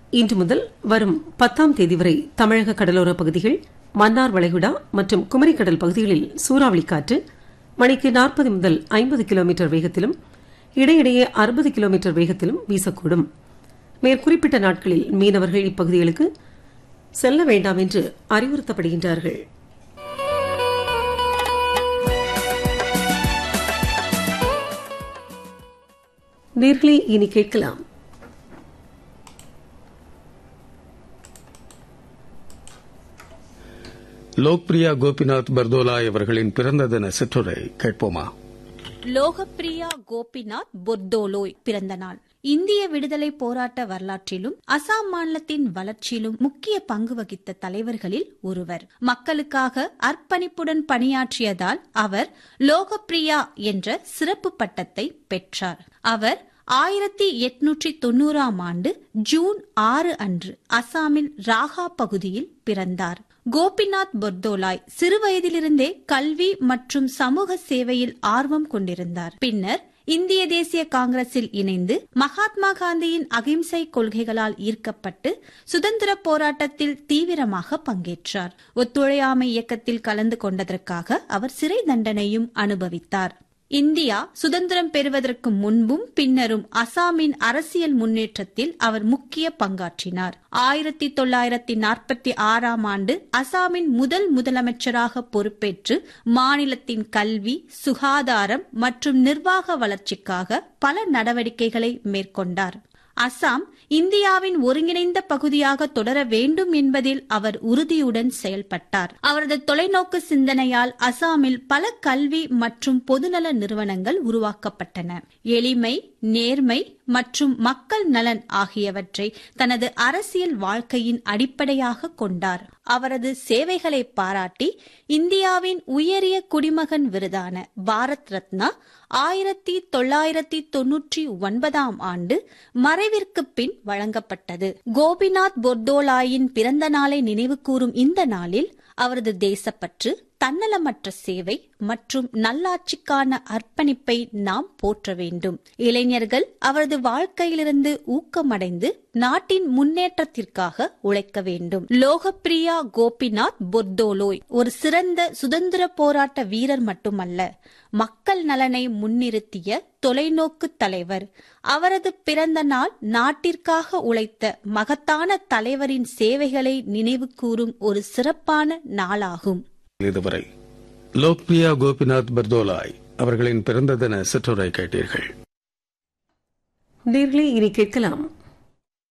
இன்று முதல் வரும் பத்தாம் தேதி வரை தமிழக கடலோர பகுதிகள் மன்னார் வளைகுடா மற்றும் குமரிக்கடல் பகுதிகளில் சூறாவளி காற்று மணிக்கு நாற்பது முதல் ஐம்பது கிலோமீட்டர் வேகத்திலும் இடையிடையே அறுபது கிலோமீட்டர் வேகத்திலும் வீசக்கூடும் மேற்குறிப்பிட்ட நாட்களில் மீனவர்கள் இப்பகுதிகளுக்கு செல்ல வேண்டாம் என்று அறிவுறுத்தப்படுகின்றார்கள் நேர்களே இனி கேட்கலாம் லோக்பிரியா கோபிநாத் பர்தோலாய் அவர்களின் பிறந்த தின சிற்றுரை கேட்போமா லோகப்பிரியா கோபிநாத் பொர்தோலோய் பிறந்த நாள் இந்திய விடுதலை போராட்ட வரலாற்றிலும் அசாம் மாநிலத்தின் வளர்ச்சியிலும் முக்கிய பங்கு வகித்த தலைவர்களில் ஒருவர் மக்களுக்காக அர்ப்பணிப்புடன் பணியாற்றியதால் அவர் லோகப்பிரியா என்ற சிறப்பு பட்டத்தை பெற்றார் அவர் ஆயிரத்தி எட்நூற்றி தொண்ணூறாம் ஆண்டு ஜூன் ஆறு அன்று அசாமில் ராகா பகுதியில் பிறந்தார் கோபிநாத் பொர்தோலாய் சிறுவயதிலிருந்தே கல்வி மற்றும் சமூக சேவையில் ஆர்வம் கொண்டிருந்தார் பின்னர் இந்திய தேசிய காங்கிரஸில் இணைந்து மகாத்மா காந்தியின் அகிம்சை கொள்கைகளால் ஈர்க்கப்பட்டு சுதந்திர போராட்டத்தில் தீவிரமாக பங்கேற்றார் ஒத்துழையாமை இயக்கத்தில் கலந்து கொண்டதற்காக அவர் சிறை தண்டனையும் அனுபவித்தார் இந்தியா சுதந்திரம் பெறுவதற்கு முன்பும் பின்னரும் அசாமின் அரசியல் முன்னேற்றத்தில் அவர் முக்கிய பங்காற்றினார் ஆயிரத்தி தொள்ளாயிரத்தி நாற்பத்தி ஆறாம் ஆண்டு அசாமின் முதல் முதலமைச்சராக பொறுப்பேற்று மாநிலத்தின் கல்வி சுகாதாரம் மற்றும் நிர்வாக வளர்ச்சிக்காக பல நடவடிக்கைகளை மேற்கொண்டார் அசாம் இந்தியாவின் ஒருங்கிணைந்த பகுதியாக தொடர வேண்டும் என்பதில் அவர் உறுதியுடன் செயல்பட்டார் அவரது தொலைநோக்கு சிந்தனையால் அசாமில் பல கல்வி மற்றும் பொதுநல நிறுவனங்கள் உருவாக்கப்பட்டன எளிமை நேர்மை மற்றும் மக்கள் நலன் ஆகியவற்றை தனது அரசியல் வாழ்க்கையின் அடிப்படையாக கொண்டார் அவரது சேவைகளை பாராட்டி இந்தியாவின் உயரிய குடிமகன் விருதான பாரத் ரத்னா ஆயிரத்தி தொள்ளாயிரத்தி தொன்னூற்றி ஒன்பதாம் ஆண்டு மறைவிற்கு பின் வழங்கப்பட்டது கோபிநாத் பொர்தோலாயின் பிறந்த நாளை நினைவுகூரும் இந்த நாளில் அவரது தேசப்பற்று தன்னலமற்ற சேவை மற்றும் நல்லாட்சிக்கான அர்ப்பணிப்பை நாம் போற்ற வேண்டும் இளைஞர்கள் அவரது வாழ்க்கையிலிருந்து ஊக்கமடைந்து நாட்டின் முன்னேற்றத்திற்காக உழைக்க வேண்டும் லோகப்பிரியா கோபிநாத் பொர்தோலோய் ஒரு சிறந்த சுதந்திர போராட்ட வீரர் மட்டுமல்ல மக்கள் நலனை முன்னிறுத்திய தொலைநோக்கு தலைவர் அவரது பிறந்த நாள் நாட்டிற்காக உழைத்த மகத்தான தலைவரின் சேவைகளை நினைவு கூறும் ஒரு சிறப்பான நாளாகும் இதுவரை லோக்பிரியா கோபிநாத் பர்தோலாய் அவர்களின் பிறந்த தின சிற்றுரை கேட்டீர்கள் நேர்களே இனி கேட்கலாம்